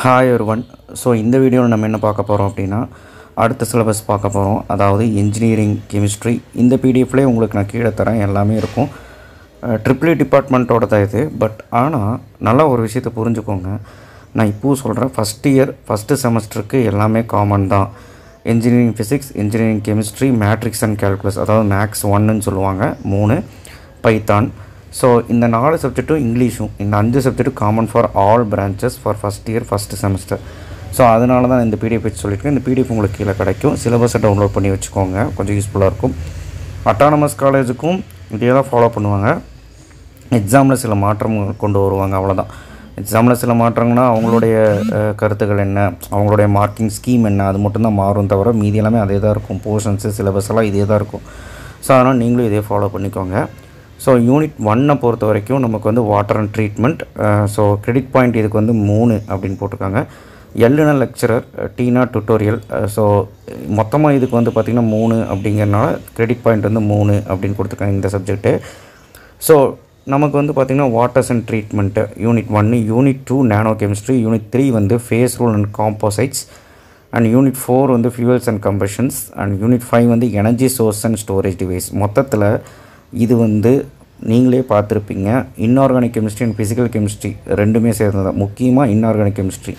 hi ஒருவன் so இந்த வீடியோவில் நம்ம என்ன பார்க்க போகிறோம் அப்படின்னா அடுத்த சிலபஸ் பார்க்க போகிறோம் அதாவது இன்ஜினியரிங் கெமிஸ்ட்ரி இந்த பிடிஎஃப்லேயே உங்களுக்கு நான் கீழே தரேன் எல்லாமே இருக்கும் ட்ரிபிள் டிபார்ட்மெண்ட்டோட தான் இது பட் ஆனால் நல்லா ஒரு விஷயத்தை புரிஞ்சுக்கோங்க நான் இப்போவும் சொல்கிறேன் ஃபஸ்ட் இயர் ஃபஸ்ட்டு செமஸ்டருக்கு எல்லாமே காமன் தான் engineering physics engineering chemistry matrix and calculus அதாவது மேக்ஸ் ஒன்னுன்னு சொல்லுவாங்க மூணு பைத்தான் ஸோ இந்த நாலு சப்ஜெக்ட்டும் இங்கிலீஷும் இந்த அஞ்சு சப்ஜெக்ட்டும் common for all branches for first year first semester so அதனால தான் இந்த பிடிஎஃப் வச்சு சொல்லியிருக்கேன் இந்த பிடிஎஃப் உங்களுக்கு கீழே கிடைக்கும் சிலபஸை டவுன்லோட் பண்ணி வச்சுக்கோங்க கொஞ்சம் யூஸ்ஃபுல்லாக இருக்கும் அட்டானமஸ் காலேஜுக்கும் இதே தான் ஃபாலோ பண்ணுவாங்க எக்ஸாமில் சில மாற்றம் கொண்டு வருவாங்க அவ்வளோதான் எக்ஸாமில் சில மாற்றங்கள்னா அவங்களுடைய அஹ், கருத்துக்கள் என்ன அவங்களுடைய மார்க்கிங் ஸ்கீம் என்ன அது மட்டும்தான் மாறும் தவிர மீதி எல்லாமே அதே தான் இருக்கும் போர்ஷன்ஸு சிலபஸ் எல்லாம் இதே தான் இருக்கும் ஸோ அதனால் நீங்களும் இதே ஃபாலோ பண்ணிக்கோங்க ஸோ யூனிட் ஒன்னை பொறுத்த வரைக்கும் நமக்கு வந்து water and treatment so credit point இதுக்கு வந்து மூணு அப்படின்னு போட்டிருக்காங்க எல்லுன லெக்சரர் டீனா டுட்டோரியல் ஸோ மொத்தமாக இதுக்கு வந்து பார்த்திங்கன்னா மூணு அப்படிங்கிறனால கிரெடிட் பாயிண்ட் வந்து மூணு அப்படின்னு கொடுத்துருக்காங்க இந்த சப்ஜெக்ட்டு ஸோ நமக்கு வந்து பார்த்திங்கன்னா வாட்டர்ஸ் அண்ட் ட்ரீட்மெண்ட்டு யூனிட் ஒன்று unit two nano chemistry unit three வந்து phase rule and composites and unit four வந்து fuels and combustions and unit five வந்து energy source and storage device மொத்தத்தில் இது வந்து நீங்களே பார்த்துருப்பீங்க inorganic chemistry and physical chemistry ரெண்டுமே சேர்ந்தது முக்கியமாக இன்ஆர்கானிக் கெமிஸ்ட்ரி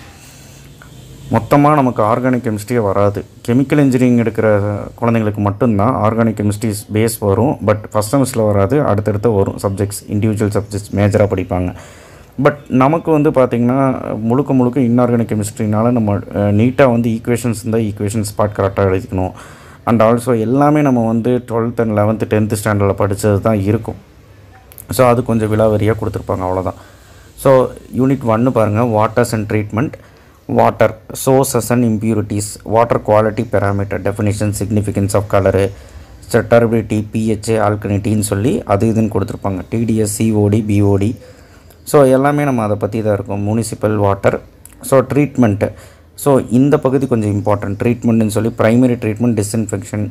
மொத்தமாக நமக்கு ஆர்கானிக் கெமிஸ்ட்ரியே வராது கெமிக்கல் இன்ஜினியரிங் எடுக்கிற குழந்தைங்களுக்கு மட்டும்தான் ஆர்கானிக் கெமிஸ்ட்ரிஸ் பேஸ் வரும் பட் ஃபஸ்ட் செமஸ்டரில் வராது அடுத்தடுத்து வரும் சப்ஜெக்ட்ஸ் இண்டிவிஜுவல் சப்ஜெக்ட்ஸ் மேஜராக படிப்பாங்க பட் நமக்கு வந்து பார்த்திங்கன்னா முழுக்க முழுக்க இன்ஆர்கானிக் கெமிஸ்ட்ரினால நம்ம நீட்டாக வந்து ஈக்குவேஷன்ஸ் இருந்தால் ஈக்குவேஷன்ஸ் பார்ட் கரெக்டாக எழுதிக்கணும் அண்ட் ஆல்சோ எல்லாமே நம்ம வந்து டுவெல்த் அண்ட் லெவன்த்து டென்த்து ஸ்டாண்டர்டில் படித்தது தான் இருக்கும் ஸோ அது கொஞ்சம் விலாவரியாக கொடுத்துருப்பாங்க அவ்வளோதான் ஸோ யூனிட் ஒன்று பாருங்கள் waters and treatment water sources and impurities water quality parameter definition significance of colour turbidity pH ஆல்கனிட்டின்னு சொல்லி அது இதுன்னு கொடுத்துருப்பாங்க டிடிஎஸ் சிஓடி பிஓடி ஸோ எல்லாமே நம்ம அதை பற்றி தான் இருக்கும் municipal water so treatment so இந்த பகுதி கொஞ்சம் இம்பார்ட்டன்ட் ட்ரீட்மெண்ட்னு சொல்லி ப்ரைமரி ட்ரீட்மெண்ட் டிஸ்இன்ஃபெக்ஷன்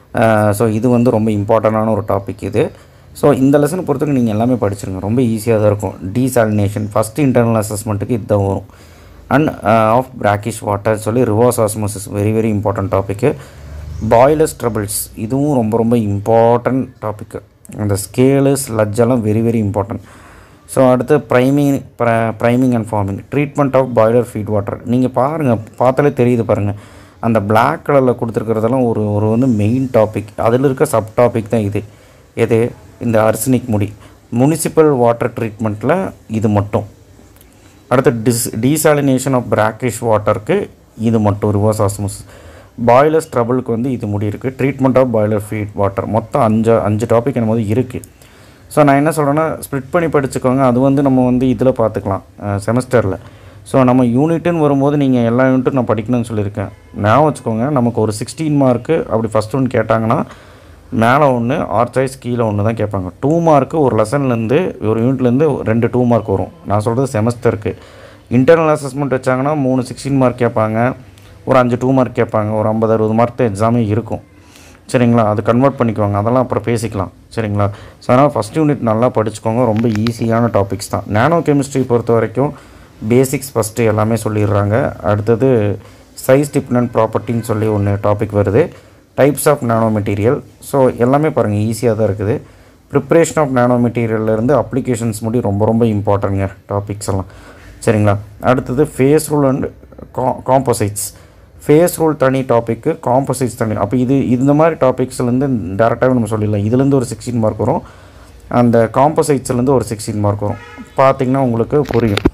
ஸோ இது வந்து ரொம்ப இம்பார்ட்டண்டான ஒரு டாபிக் இது ஸோ இந்த லெசனை பொறுத்தவரைக்கும் நீங்கள் எல்லாமே படிச்சிருங்க ரொம்ப ஈஸியாக தான் இருக்கும் டீசாலினேஷன் ஃபஸ்ட்டு இன்டர்னல் அசஸ்மெண்ட்டுக்கு இதுதான் வரும் அண்ட் ஆஃப் பிராக்கிஷ் வாட்டர் சொல்லி reverse osmosis very very important topic boilers troubles இதுவும் ரொம்ப ரொம்ப இம்பார்ட்டன்ட் டாப்பிக்கு அந்த ஸ்கேலு ஸ்லட்ஜெல்லாம் வெரி வெரி இம்பார்ட்டன்ட் ஸோ அடுத்து ப்ரைமிங் ப்ரைமிங் அண்ட் ஃபார்மிங் treatment of boiler feed water நீங்கள் பாருங்கள் பார்த்தாலே தெரியுது பாருங்கள் அந்த Black கலரில் கொடுத்துருக்கிறதெல்லாம் ஒரு ஒரு வந்து மெயின் டாபிக் அதில் இருக்க சப் டாபிக் தான் இது எது இந்த அர்சனிக் முடி முனிசிபல் வாட்டர் ட்ரீட்மெண்ட்டில் இது மட்டும் அடுத்து டிஸ் டீசாலினேஷன் ஆஃப் பிராக்கிஷ் வாட்டருக்கு இது மட்டும் ரிவர்ஸ் ஆஸ்மோஸ் பாய்லர்ஸ் ட்ரபிளுக்கு வந்து இது முடி இருக்குது treatment of boiler feed water மொத்தம் அஞ்சு அஞ்சு டாபிக் நம்ம வந்து இருக்குது ஸோ நான் என்ன சொல்கிறேன்னா ஸ்ப்ளிட் பண்ணி படிச்சுக்கோங்க அது வந்து நம்ம வந்து இதில் பார்த்துக்கலாம் செமஸ்டரில் ஸோ நம்ம யூனிட்டுன்னு வரும்போது நீங்கள் எல்லா யூனிட்டும் நான் படிக்கணும்னு சொல்லியிருக்கேன் ஞாபகம் வச்சுக்கோங்க நமக்கு ஒரு சிக்ஸ்டீன் மார்க்கு அப்படி ஃபஸ்ட் ஒன் கேட்டாங்கன்னா மேலே ஒன்று ஆர் சாய்ஸ் கீழே ஒன்று தான் கேட்பாங்க டூ மார்க்கு ஒரு லெசன்லேருந்து ஒரு யூனிட்லேருந்து ரெண்டு டூ மார்க் வரும் நான் சொல்கிறது செமஸ்டருக்கு இன்டர்னல் அசஸ்மெண்ட் வச்சாங்கன்னா மூணு சிக்ஸ்டீன் மார்க் கேட்பாங்க ஒரு அஞ்சு டூ மார்க் கேட்பாங்க ஒரு ஐம்பது அறுபது மார்க் தான் எக்ஸாமே இருக்கும் சரிங்களா அது கன்வெர்ட் பண்ணிக்குவாங்க அதெல்லாம் அப்புறம் பேசிக்கலாம் சரிங்களா ஸோ அதனால் ஃபஸ்ட் யூனிட் நல்லா படிச்சுக்கோங்க ரொம்ப ஈஸியான டாபிக்ஸ் தான் நேனோ கெமிஸ்ட்ரி பொறுத்த வரைக்கும் பேசிக்ஸ் ஃபஸ்ட்டு எல்லாமே சொல்லிடுறாங்க அடுத்தது சைஸ் டிபெண்ட் ப்ராப்பர்ட்டின்னு சொல்லி ஒன்று டாபிக் வருது types of nano material so எல்லாமே பாருங்கள் ஈஸியாக தான் இருக்குது ப்ரிப்ரேஷன் ஆஃப் நானோ மெட்டீரியல்லேருந்து அப்ளிகேஷன்ஸ் முடி ரொம்ப ரொம்ப இம்பார்ட்டன்ங்க டாபிக்ஸ் எல்லாம் சரிங்களா அடுத்தது ஃபேஸ் ரூல் அண்ட் கா காம்போசைட்ஸ் ஃபேஸ் ரூல் தனி டாப்பிக்கு காம்போசைட்ஸ் தனி அப்போ இது இந்த மாதிரி டாபிக்ஸ்லேருந்து டேரெக்டாகவே நம்ம சொல்லிடலாம் இதுலேருந்து ஒரு சிக்ஸ்டீன் மார்க் வரும் அந்த காம்போசைட்ஸ்லேருந்து ஒரு சிக்ஸ்டீன் மார்க் வரும் பார்த்தீங்கன்னா உங்களுக்கு புரியும்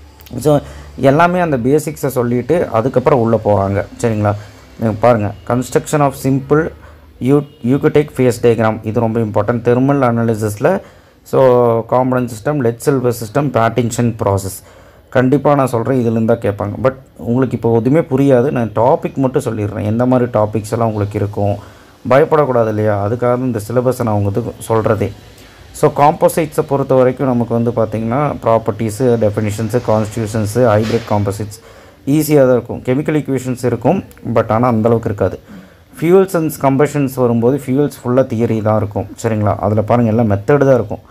ஸோ எல்லாமே அந்த பேசிக்ஸை சொல்லிவிட்டு அதுக்கப்புறம் உள்ளே போகிறாங்க சரிங்களா நீங்கள் பாருங்கள் கன்ஸ்ட்ரக்ஷன் ஆஃப் சிம்பிள் யூ யூகடெக் ஃபேஸ் டயக்ராம் இது ரொம்ப இம்பார்ட்டன்ட் தெர்மல் அனாலிசிஸில் so component system lead silver system Pattinson process கண்டிப்பாக நான் சொல்கிறேன் இதுலேருந்து தான் கேட்பாங்க பட் உங்களுக்கு இப்போ எதுவுமே புரியாது நான் டாபிக் மட்டும் சொல்லிடுறேன் எந்த மாதிரி டாபிக்ஸ் எல்லாம் உங்களுக்கு இருக்கும் பயப்படக்கூடாது இல்லையா அதுக்காக தான் இந்த சிலபஸை நான் உங்களுக்கு சொல்கிறதே ஸோ காம்போசைட்ஸை பொறுத்த வரைக்கும் நமக்கு வந்து பார்த்திங்கன்னா properties definitions constitutions hybrid composites ஈஸியாக தான் இருக்கும் கெமிக்கல் ஈக்குவேஷன்ஸ் இருக்கும் பட் ஆனால் அந்தளவுக்கு இருக்காது ஃபியூல்ஸ் அண்ட் கம்பஷன்ஸ் வரும்போது ஃபியூல்ஸ் ஃபுல்லாக தியரி தான் இருக்கும் சரிங்களா அதில் பாருங்கள் எல்லாம் மெத்தடு தான் இருக்கும்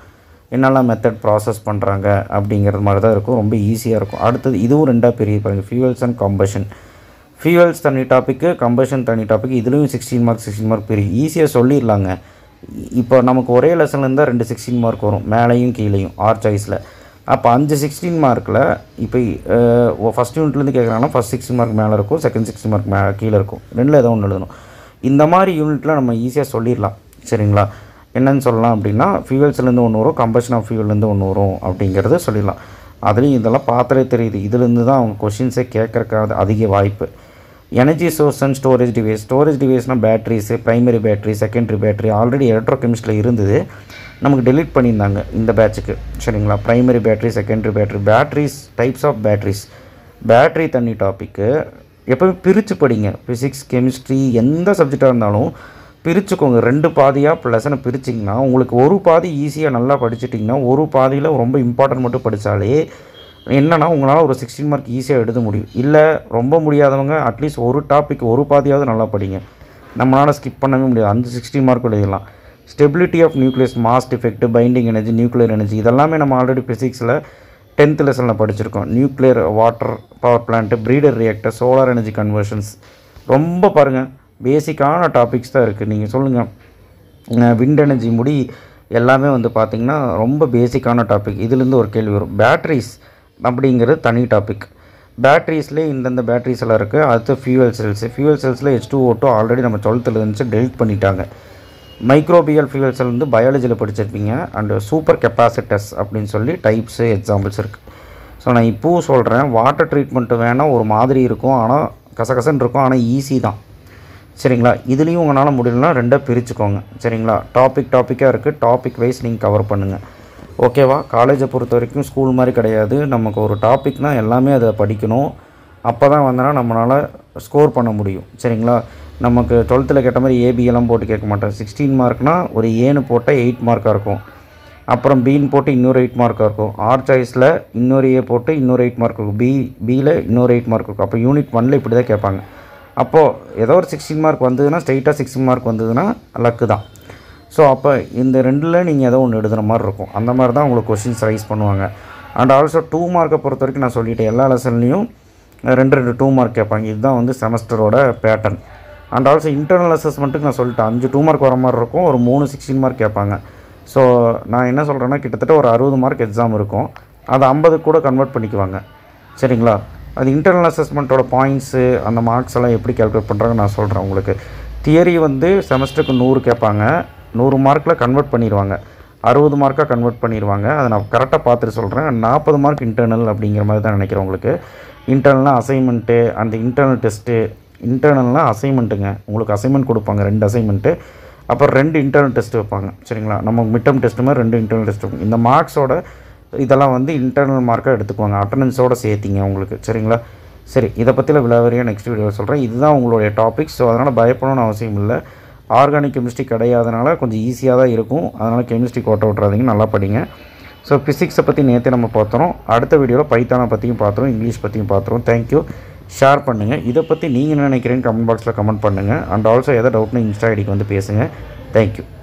என்னெல்லாம் மெத்தட் ப்ராசஸ் பண்ணுறாங்க அப்படிங்கிறது மாதிரி தான் இருக்கும் ரொம்ப ஈஸியாக இருக்கும் அடுத்தது இதுவும் ரெண்டாக பெரிய பாருங்கள் ஃபியூவல்ஸ் அண்ட் கம்பஷன் ஃபியூவல்ஸ் தனி டாப்பிக்கு கம்பஷன் தனி டாபிக் இதுலேயும் சிக்ஸ்டீன் மார்க் சிக்ஸ்டீன் மார்க் பெரிய ஈஸியாக சொல்லிடலாங்க இப்போ நமக்கு ஒரே லெசனில் இருந்தால் ரெண்டு சிக்ஸ்டீன் மார்க் வரும் மேலேயும் கீழேயும் ஆர் சாய்ஸில் அப்போ அஞ்சு சிக்ஸ்டீன் மார்க்கில் இப்போ ஃபஸ்ட் யூனிட்லேருந்து கேட்குறாங்கன்னா ஃபஸ்ட் சிக்ஸ்டீன் மார்க் மேலே இருக்கும் செகண்ட் சிக்ஸ்டீன் மார்க் மே கீழே இருக்கும் ரெண்டில் ஏதோ ஒன்று எழுதணும் இந்த மாதிரி யூனிட்டில் நம்ம ஈஸியாக சொல்லிடலாம் சரிங்களா என்னன்னு சொல்லலாம் அப்படின்னா ஃபியூவல்ஸ்லேருந்து ஒன்று வரும் கம்பஷன் ஆஃப் ஃபியூவல்லேருந்து ஒன்று வரும் அப்படிங்கிறத சொல்லிடலாம் அதுலேயும் இதெல்லாம் பார்த்தாலே தெரியுது இதுலேருந்து தான் அவங்க கொஷின்ஸே கேட்கறக்காத அதிக வாய்ப்பு energy source and storage device storage டிவைஸ்னால் batteries primary battery secondary battery already electro கெமிஸ்ட்ரியில் இருந்தது நமக்கு டெலீட் பண்ணியிருந்தாங்க இந்த பேட்சுக்கு சரிங்களா primary battery secondary battery batteries types of batteries battery தண்ணி டாப்பிக்கு எப்போவுமே பிரித்து படிங்க ஃபிசிக்ஸ் கெமிஸ்ட்ரி எந்த சப்ஜெக்டாக இருந்தாலும் பிரிச்சுக்கோங்க ரெண்டு பாதியாக இப்போ லெசனை பிரிச்சிங்கன்னா உங்களுக்கு ஒரு பாதி ஈஸியாக நல்லா படிச்சிட்டிங்கன்னா ஒரு பாதியில் ரொம்ப இம்பார்ட்டன்ட் மட்டும் படித்தாலே என்னன்னா உங்களால் ஒரு சிக்ஸ்டீன் மார்க் ஈஸியாக எழுத முடியும் இல்லை ரொம்ப முடியாதவங்க அட்லீஸ்ட் ஒரு டாபிக் ஒரு பாதியாவது நல்லா படிங்க நம்மளால் ஸ்கிப் பண்ணவே முடியாது அஞ்சு சிக்ஸ்டீன் மார்க் எழுதலாம் stability of nucleus mass defect binding energy nuclear energy இதெல்லாமே நம்ம ஆல்ரெடி ஃபிசிக்ஸில் டென்த் லெசனில் படிச்சிருக்கோம் nuclear water power plant breeder reactor solar energy conversions ரொம்ப பாருங்கள் பேசிக்கான டாபிக்ஸ் தான் இருக்குது நீங்கள் சொல்லுங்கள் விண்ட் எனர்ஜி முடி எல்லாமே வந்து பார்த்திங்கன்னா ரொம்ப பேசிக்கான டாபிக் இதுலேருந்து ஒரு கேள்வி வரும் பேட்ரிஸ் அப்படிங்கிறது தனி டாபிக் பேட்ரிஸ்லேயே இந்தந்த பேட்ரிஸ் எல்லாம் இருக்குது அடுத்து ஃபியூவல் செல்ஸ் ஃபியூவல் செல்ஸில் ஹெச் டூ ஓட்டோ ஆல்ரெடி நம்ம டுவெல்த்தில் இருந்துச்சு டெலிட் பண்ணிட்டாங்க மைக்ரோபியல் ஃபியூவல் செல் வந்து பயாலஜியில் படிச்சிருப்பீங்க அண்டு சூப்பர் கெப்பாசிட்டஸ் அப்படின்னு சொல்லி டைப்ஸு எக்ஸாம்பிள்ஸ் இருக்குது ஸோ நான் இப்போவும் சொல்கிறேன் வாட்டர் ட்ரீட்மெண்ட்டு வேணால் ஒரு மாதிரி இருக்கும் ஆனால் கசகசன்னு இருக்கும் ஆனால் ஈஸி தான் சரிங்களா இதுலேயும் உங்களால் முடியலனா ரெண்டாக பிரிச்சுக்கோங்க சரிங்களா டாபிக் டாப்பிக்காக இருக்குது டாபிக் வைஸ் நீங்கள் கவர் பண்ணுங்கள் ஓகேவா காலேஜை பொறுத்த வரைக்கும் ஸ்கூல் மாதிரி கிடையாது நமக்கு ஒரு டாபிக்னால் எல்லாமே அதை படிக்கணும் அப்போ தான் வந்தனா நம்மளால் ஸ்கோர் பண்ண முடியும் சரிங்களா நமக்கு டுவெல்த்தில் கேட்ட மாதிரி ஏபி எல்லாம் போட்டு கேட்க மாட்டேன் சிக்ஸ்டீன் மார்க்னால் ஒரு ஏன்னு போட்டால் எயிட் மார்க்காக இருக்கும் அப்புறம் பின்னு போட்டு இன்னொரு எயிட் மார்க்காக இருக்கும் ஆர் சாய்ஸில் இன்னொரு ஏ போட்டு இன்னொரு எயிட் மார்க் இருக்கும் பி பியில் இன்னொரு எயிட் மார்க் இருக்கும் அப்போ யூனிட் ஒனில் இப்படி தான் கேட்பாங்க அப்போது ஏதோ ஒரு சிக்ஸ்டீன் மார்க் வந்ததுன்னா ஸ்ட்ரைட்டாக சிக்ஸ்டீன் மார்க் வந்ததுன்னா லக்கு தான் ஸோ அப்போ இந்த ரெண்டில் நீங்கள் ஏதோ ஒன்று எழுதுகிற மாதிரி இருக்கும் அந்த மாதிரி தான் உங்களுக்கு கொஷின்ஸ் ரைஸ் பண்ணுவாங்க அண்ட் ஆல்சோ டூ மார்க்கை பொறுத்த வரைக்கும் நான் சொல்லிட்டேன் எல்லா லெசன்லேயும் ரெண்டு ரெண்டு டூ மார்க் கேட்பாங்க இதுதான் வந்து செமஸ்டரோட பேட்டர்ன் அண்ட் ஆல்சோ இன்டர்னல் அசஸ்மெண்ட்டுக்கு நான் சொல்லிட்டேன் அஞ்சு டூ மார்க் வர மாதிரி இருக்கும் ஒரு மூணு சிக்ஸ்டீன் மார்க் கேட்பாங்க ஸோ நான் என்ன சொல்கிறேன்னா கிட்டத்தட்ட ஒரு அறுபது மார்க் எக்ஸாம் இருக்கும் அதை ஐம்பது கூட கன்வெர்ட் பண்ணிக்குவாங்க சரிங்களா அது இன்டர்னல் அசஸ்மெண்ட்டோட பாயிண்ட்ஸு அந்த மார்க்ஸ் எல்லாம் எப்படி கால்குலேட் பண்ணுறாங்க நான் சொல்கிறேன் உங்களுக்கு தியரி வந்து செமஸ்டருக்கு நூறு கேட்பாங்க நூறு மார்க்கில் கன்வெர்ட் பண்ணிடுவாங்க அறுபது மார்க்காக கன்வெர்ட் பண்ணிடுவாங்க அதை நான் கரெக்டாக பார்த்துட்டு சொல்கிறேன் நாற்பது மார்க் இன்டர்னல் அப்படிங்கிற மாதிரி தான் நினைக்கிறேன் உங்களுக்கு இன்டர்னல்னால் அசைன்மெண்ட்டு அந்த இன்டர்னல் டெஸ்ட்டு இன்டர்னல்னால் அசைன்மெண்ட்டுங்க உங்களுக்கு அசைன்மெண்ட் கொடுப்பாங்க ரெண்டு அசைன்மெண்ட்டு அப்புறம் ரெண்டு இன்டர்னல் டெஸ்ட் வைப்பாங்க சரிங்களா நம்ம மிட்டம் டெஸ்ட் மாதிரி ரெண்டு இன்டர்னல் டெஸ்ட் வைப்பாங்க இந்த மார்க்ஸோட இதெல்லாம் வந்து இன்டர்னல் மார்க்காக எடுத்துக்குவாங்க அட்டண்டன்ஸோட சேர்த்திங்க உங்களுக்கு சரிங்களா சரி இதை பற்றில விளாவரியாக நெக்ஸ்ட் வீடியோவில் சொல்கிறேன் இதுதான் உங்களுடைய டாபிக் ஸோ அதனால் பயப்படணும்னு அவசியம் இல்லை ஆர்கானிக் கெமிஸ்ட்ரி கிடையாதனால கொஞ்சம் ஈஸியாக தான் இருக்கும் அதனால் கெமிஸ்ட்ரி கோட்டை விட்றாதீங்க நல்லா படிங்க ஸோ ஃபிசிக்ஸை பற்றி நேற்றே நம்ம பார்த்துறோம் அடுத்த வீடியோவில் பைத்தானை பற்றியும் பார்த்துறோம் இங்கிலீஷ் பற்றியும் பார்த்துறோம் தேங்க்யூ ஷேர் பண்ணுங்கள் இதை பற்றி நீங்கள் என்ன நினைக்கிறீங்க கமெண்ட் பாக்ஸில் கமெண்ட் பண்ணுங்கள் அண்ட் ஆல்சோ எதாவது டவுட்னு இன்ஸ்டா ஐடிக்கு வந்து பேசுங்கள் தேங்க்யூ